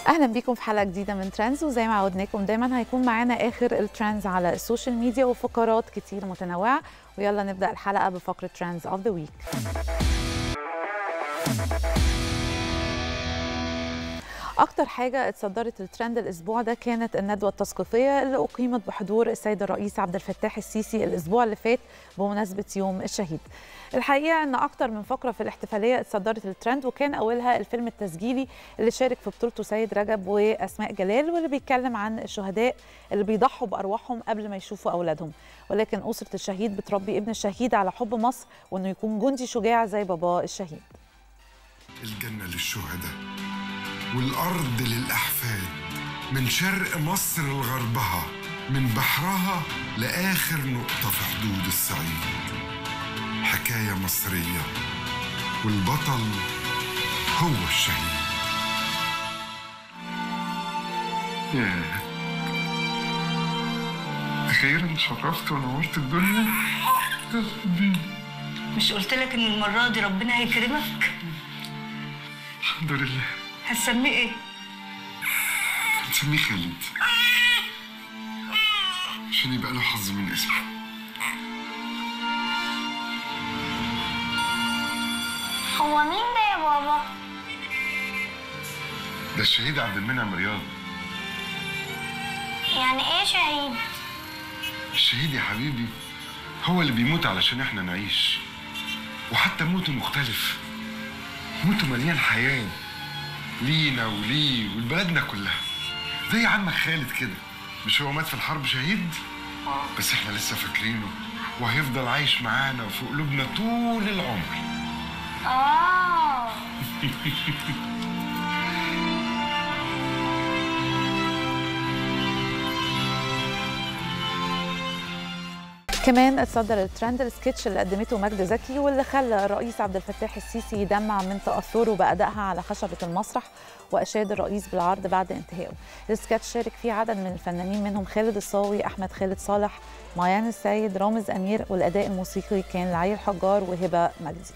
اهلا بيكم في حلقه جديده من ترندز وزي ما عودناكم دايما هيكون معانا اخر الترندز على السوشيال ميديا وفقرات كتير متنوعه ويلا نبدا الحلقه بفقره ترندز اوف ذا ويك أكتر حاجة اتصدرت الترند الأسبوع ده كانت الندوة التثقيفية اللي أقيمت بحضور السيد الرئيس عبد الفتاح السيسي الأسبوع اللي فات بمناسبة يوم الشهيد. الحقيقة أن أكتر من فقرة في الاحتفالية اتصدرت الترند وكان أولها الفيلم التسجيلي اللي شارك في بطولته سيد رجب وأسماء جلال واللي بيتكلم عن الشهداء اللي بيضحوا بأرواحهم قبل ما يشوفوا أولادهم ولكن أسرة الشهيد بتربي ابن الشهيد على حب مصر وأنه يكون جندي شجاع زي باباه الشهيد. الجنة للشهداء والأرض للأحفاد من شرق مصر لغربها من بحرها لآخر نقطة في حدود الصعيد حكاية مصرية والبطل هو الشهيد ياه أخيرا شرفت ونورت الدنيا مش قلت لك ان المره دي ربنا هيكرمك الحمد لله هتسميه ايه نسميه خالد عشان يبقى له حظ من اسمه هو مين ده يا بابا؟ ده الشهيد عبد المنعم رياض يعني ايه شهيد؟ الشهيد يا حبيبي هو اللي بيموت علشان احنا نعيش وحتى موته مختلف موته مليان حياة لينا وليه ولبلدنا كلها زي عمك خالد كده مش هو مات في الحرب شهيد بس احنا لسه فاكرينه وهيفضل عايش معانا وفي قلوبنا طول العمر اه كمان اتصدر الترند السكتش اللي قدمته مجد زكي واللي خلى الرئيس عبد الفتاح السيسي يدمع من تاثره بادائها على خشبه المسرح واشاد الرئيس بالعرض بعد انتهائه. السكتش شارك فيه عدد من الفنانين منهم خالد الصاوي، احمد خالد صالح، ميان السيد، رامز امير والاداء الموسيقي كان لعلي الحجار وهبه مجدي.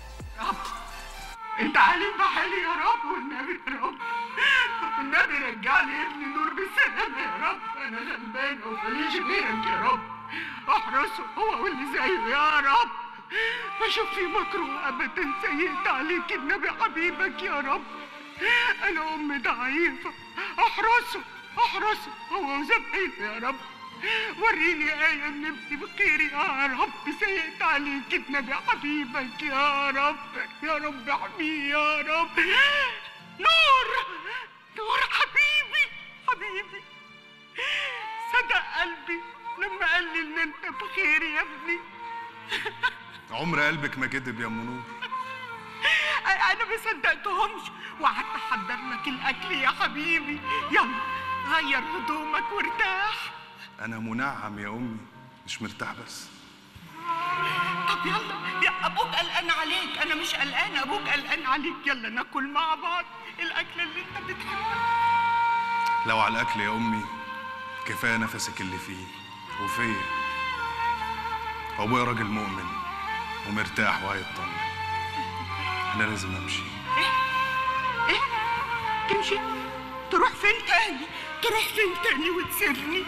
انت عليم بحالي يا رب والنبي يا رب النبي رجع لي ابني نور بالسلامة يا رب انا غلبان وماليش غيرك يا رب احرسه هو واللي زيه يا رب ما اشوف فيه مكروه ابدا سيئت عليك النبي حبيبك يا رب انا ام ضعيفة احرسه احرسه هو وزبعينه يا رب وريني آية من ابني بخير يا رب سيئت عليك النبي حبيبك يا رب يا رب احميه يا رب نور نور حبيبي حبيبي صدق قلبي لما قال لي ان انت بخير يا ابني عمر قلبك ما كدب يا ام نور انا ما صدقتهمش وقعدت احضر لك الاكل يا حبيبي يلا غير هدومك وارتاح انا منعم يا امي مش مرتاح بس طب يلا يا ابوك قلقان عليك انا مش قلقان ابوك قلقان عليك يلا ناكل مع بعض الاكله اللي انت بتحبها لو على الاكل يا امي كفايه نفسك اللي فيه وفيا ابويا راجل مؤمن ومرتاح وهيطمن انا لازم امشي ايه تمشي تروح فين تاني تروح فين تاني وتسيبني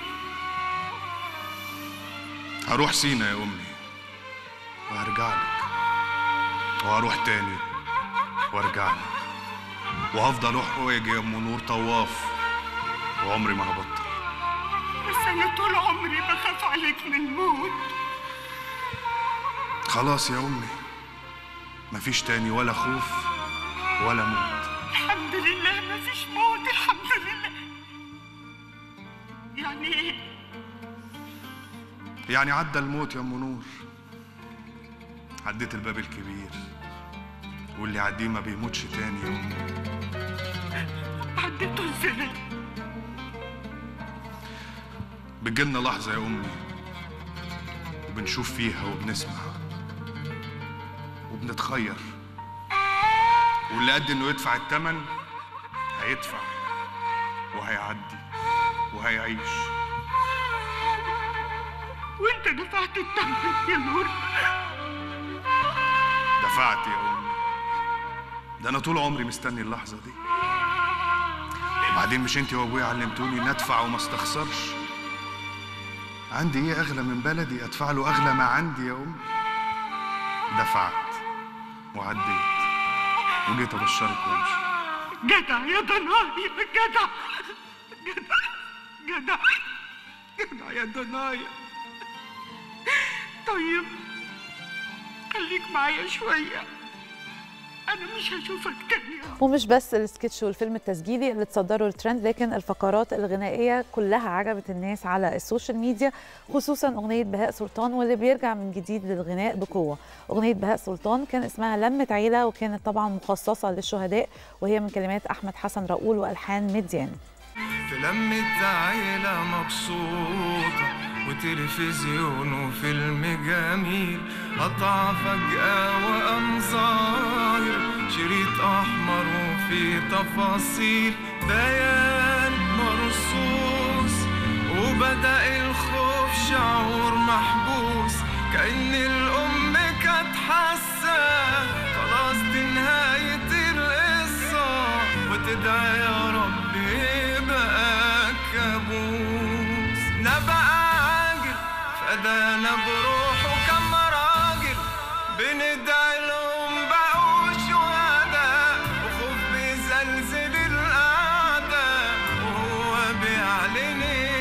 هروح سينا يا امي وهرجع لك وهروح تاني وارجع لك وهفضل اروح واجي يا ام نور طواف وعمري ما هبطل بس انا طول عمري بخاف عليك من الموت خلاص يا امي مفيش تاني ولا خوف ولا موت الحمد لله ما فيش موت الحمد لله يعني ايه يعني عدى الموت يا ام نور عديت الباب الكبير واللي عديه ما بيموتش تاني يا امي عديته ازاي بتجيلنا لحظة يا أمي وبنشوف فيها وبنسمع وبنتخير واللي قد إنه يدفع التمن هيدفع وهيعدي وهيعيش وانت دفعت الثمن يا نور دفعت يا أمي ده أنا طول عمري مستني اللحظة دي وبعدين مش انت وابويا علمتوني ان ادفع وما استخسرش عندي ايه اغلى من بلدي ادفع له اغلى ما عندي يا امي دفعت وعديت وجيت ابشرك وامشي جدع يا ضنايا جدع جدع جدع جدع يا ضنايا طيب خليك معايا شوية أنا مش هشوفك تاني ومش بس السكتش والفيلم التسجيلي اللي تصدروا الترند لكن الفقرات الغنائيه كلها عجبت الناس على السوشيال ميديا خصوصا اغنيه بهاء سلطان واللي بيرجع من جديد للغناء بقوه اغنيه بهاء سلطان كان اسمها لمة عيله وكانت طبعا مخصصه للشهداء وهي من كلمات احمد حسن راؤول والحان مديان في لمة عيلة مبسوطة وتلفزيون وفيلم جميل قطع فجأة وقام ظاهر شريط أحمر وفيه تفاصيل بيان مرصوص وبدأ الخوف شعور محبوس كأن الأم كانت حاسة خلاص دي نهاية القصة وتدعي يا رب يبقى كابوس نبقى عاجل فدانا بروحه كم راجل بندعي لهم بقوا شهداء وخوف بيزلزل الأعداء وهو بيعلن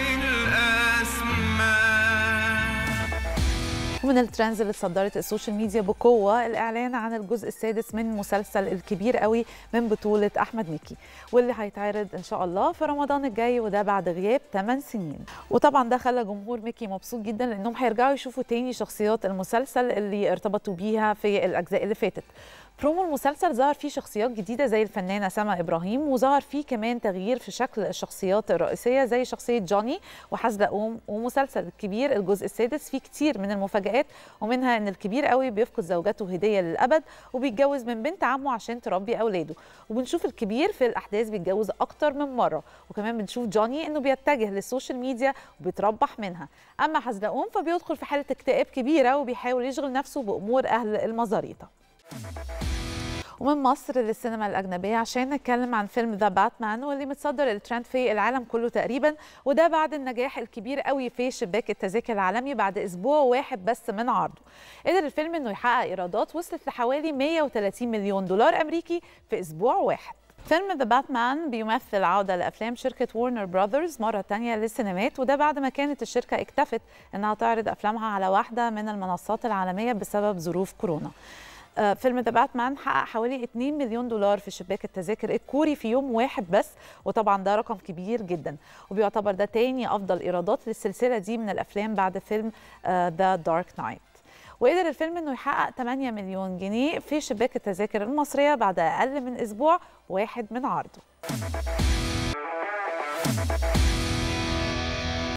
الأسماء ومن الترندز اللي اتصدرت السوشيال ميديا بقوه الاعلان عن الجزء السادس من مسلسل الكبير قوي من بطوله احمد مكي واللي هيتعرض ان شاء الله في رمضان الجاي وده بعد غياب 8 سنين وطبعا ده خلى جمهور مكي مبسوط جدا لانهم هيرجعوا يشوفوا تاني شخصيات المسلسل اللي ارتبطوا بيها في الاجزاء اللي فاتت برومو المسلسل ظهر فيه شخصيات جديدة زي الفنانة سما إبراهيم وظهر فيه كمان تغيير في شكل الشخصيات الرئيسية زي شخصية جوني وحزلة أم ومسلسل الكبير الجزء السادس فيه كتير من المفاجآت ومنها إن الكبير قوي بيفقد زوجته هدية للأبد وبيتجوز من بنت عمه عشان تربي أولاده وبنشوف الكبير في الأحداث بيتجوز أكتر من مرة وكمان بنشوف جوني إنه بيتجه للسوشيال ميديا وبيتربح منها أما حزلة أم فبيدخل في حالة اكتئاب كبيرة وبيحاول يشغل نفسه بأمور أهل المزاريطة ومن مصر للسينما الأجنبية عشان نتكلم عن فيلم ذا باتمان واللي متصدر الترند في العالم كله تقريبا وده بعد النجاح الكبير قوي في شباك التذاكر العالمي بعد أسبوع واحد بس من عرضه قدر الفيلم إنه يحقق إيرادات وصلت لحوالي 130 مليون دولار أمريكي في أسبوع واحد فيلم ذا باتمان بيمثل عودة لأفلام شركة وورنر براذرز مرة تانية للسينمات وده بعد ما كانت الشركة اكتفت إنها تعرض أفلامها على واحدة من المنصات العالمية بسبب ظروف كورونا آه، فيلم ذا باتمان حقق حوالي 2 مليون دولار في شباك التذاكر الكوري في يوم واحد بس وطبعا ده رقم كبير جدا وبيعتبر ده تاني افضل ايرادات للسلسله دي من الافلام بعد فيلم ذا دارك نايت وقدر الفيلم انه يحقق 8 مليون جنيه في شباك التذاكر المصريه بعد اقل من اسبوع واحد من عرضه